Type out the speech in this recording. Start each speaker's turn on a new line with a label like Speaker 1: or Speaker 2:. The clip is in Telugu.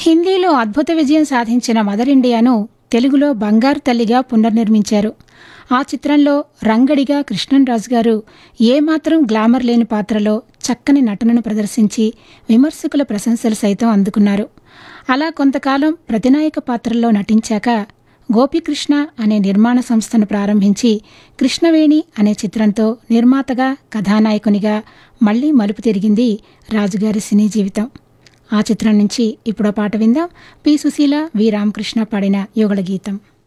Speaker 1: హిందీలో అద్భుత విజయం సాధించిన మదర్ ఇండియాను తెలుగులో బంగారు తల్లిగా పునర్నిర్మించారు ఆ చిత్రంలో రంగడిగా కృష్ణన్రాజు గారు ఏమాత్రం గ్లామర్ లేని పాత్రలో చక్కని నటనను ప్రదర్శించి విమర్శకుల ప్రశంసలు సైతం అందుకున్నారు అలా కొంతకాలం ప్రతినాయక పాత్రల్లో నటించాక గోపీకృష్ణ అనే నిర్మాణ సంస్థను ప్రారంభించి కృష్ణవేణి అనే చిత్రంతో నిర్మాతగా కథానాయకునిగా మళ్లీ మలుపు తిరిగింది రాజుగారి సినీ జీవితం ఆ చిత్రం నుంచి ఇప్పుడో పాట విందాం పి సుశీల వి రామకృష్ణ పాడిన యుగళ గీతం